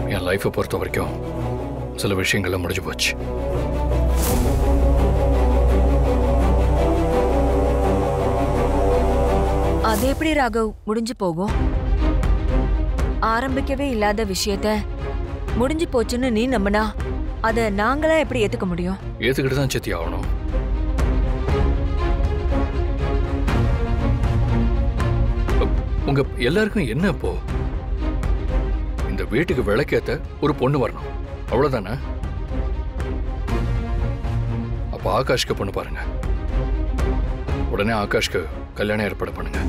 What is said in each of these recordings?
என் லைஃப்பை பொறுத்த வரைக்கும் சில விஷயங்கள்லாம் முடிஞ்சு போச்சு அது எப்படி ராகவ் முடிஞ்சு போகும் ஆரம்பிக்கவே இல்லாத விஷயத்த முடிஞ்சு போச்சுன்னு நீ நம்பினா அத நாங்களா எப்படி ஏத்துக்க முடியும் ஏத்துக்கிட்டு தான் சித்தி ஆகணும் உ- உங்க எல்லாருக்கும் என்ன இப்போ இந்த வீட்டுக்கு விளக்கேத்த ஒரு பொண்ணு வரணும் அவ்வளவுதானே அப்ப ஆகாஷ்க்கு பொண்ணு பாருங்க உடனே ஆகாஷ்க்கு கல்யாணம் ஏற்பாடு பண்ணுங்க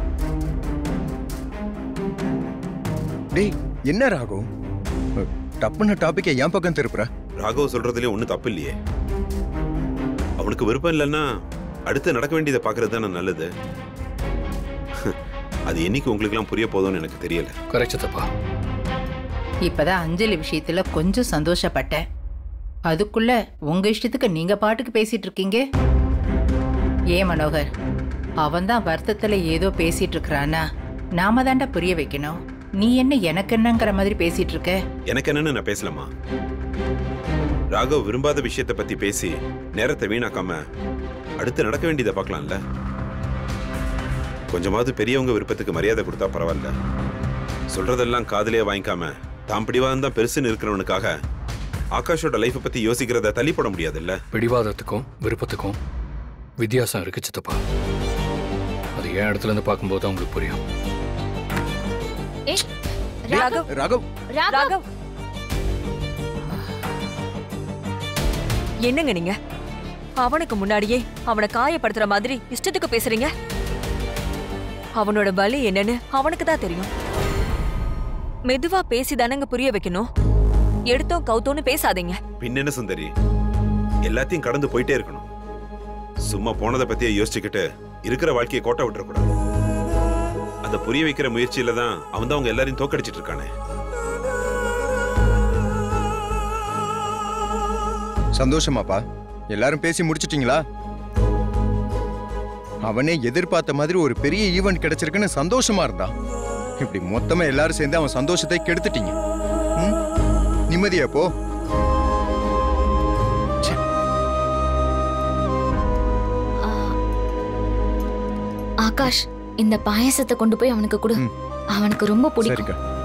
டேய் என்ன ராகும் டப்புன்னு டாபிக்கை என் பக்கம் திருப்புற ராகவ் சொல்றதுலயும் ஒன்றும் தப்பு இல்லையே அவனுக்கு விருப்பம் இல்லைன்னா அடுத்து நடக்க வேண்டியதை பார்க்கறது தானே நல்லது அது என்னைக்கு உங்களுக்குலாம் புரிய போதும்னு எனக்கு தெரியல கரெக்ட் தப்பா இப்பதான் அஞ்சலி விஷயத்துல கொஞ்சம் சந்தோஷப்பட்டேன் அதுக்குள்ள உங்க இஷ்டத்துக்கு நீங்க பாட்டுக்கு பேசிட்டு இருக்கீங்க ஏன் மனோகர் அவன்தான் வருத்தத்துல ஏதோ பேசிட்டு இருக்கிறானா நாம தாண்டா புரிய வைக்கணும் நீ என்ன எனக்கு என்னங்கிற மாதிரி பேசிட்டு இருக்க எனக்கு என்னன்னு நான் பேசலாமா ராகவ் விரும்பாத விஷயத்தை பத்தி பேசி நேரத்தை வீணாக்காம அடுத்து நடக்க வேண்டியதை பார்க்கலாம்ல கொஞ்சமாவது பெரியவங்க விருப்பத்துக்கு மரியாதை கொடுத்தா பரவாயில்ல சொல்றதெல்லாம் காதுலயே வாங்கிக்காம தாம் பிடிவாதம் தான் பெருசுன்னு இருக்கிறவனுக்காக ஆகாஷோட லைஃப்பை பத்தி யோசிக்கிறத தள்ளி போட முடியாதுல்ல பிடிவாதத்துக்கும் விருப்பத்துக்கும் வித்தியாசம் இருக்கு சித்தப்பா அது என் இடத்துல இருந்து பார்க்கும்போது தான் உங்களுக்கு புரியும் ஏய் ராகவ் ராகவ் ராகவ் ராகவ் என்னங்க நீங்க அவனுக்கு முன்னாடியே அவனை காயப்படுத்துற மாதிரி இஷ்டத்துக்கு பேசுறீங்க அவனோட வலி என்னன்னு அவனுக்கு தான் தெரியும் மெதுவா பேசிதானங்க புரிய வைக்கணும் எடுத்தோம் கவுத்தோன்னு பேசாதீங்க பின்னென்ன சுந்தரி எல்லாத்தையும் கடந்து போயிட்டே இருக்கணும் சும்மா போனதை பத்தியே யோசிச்சுக்கிட்டு இருக்கிற வாழ்க்கையை கோட்டை விட்டுறக்கூடாது அதை புரிய வைக்கிற முயற்சியில தான் அவன் தான் அவங்க எல்லாரையும் தோக்கடிச்சிட்டு இருக்கானே சந்தோஷமாப்பா எல்லாரும் பேசி முடிச்சிட்டீங்களா அவனே எதிர்பார்த்த மாதிரி ஒரு பெரிய ஈவெண்ட் கிடைச்சிருக்குன்னு சந்தோஷமா இருந்தான் இப்படி மொத்தமா எல்லாரும் சேர்ந்து அவன் சந்தோஷத்தை கெடுத்துட்டீங்க ம்? நிம்மதியா போ ஆ, ஆகாஷ் இந்த பாயாசத்தை கொண்டு போய் அவனுக்கு கொடு ம். அவனுக்கு ரொம்ப பிடிக்கும் சரிக்கா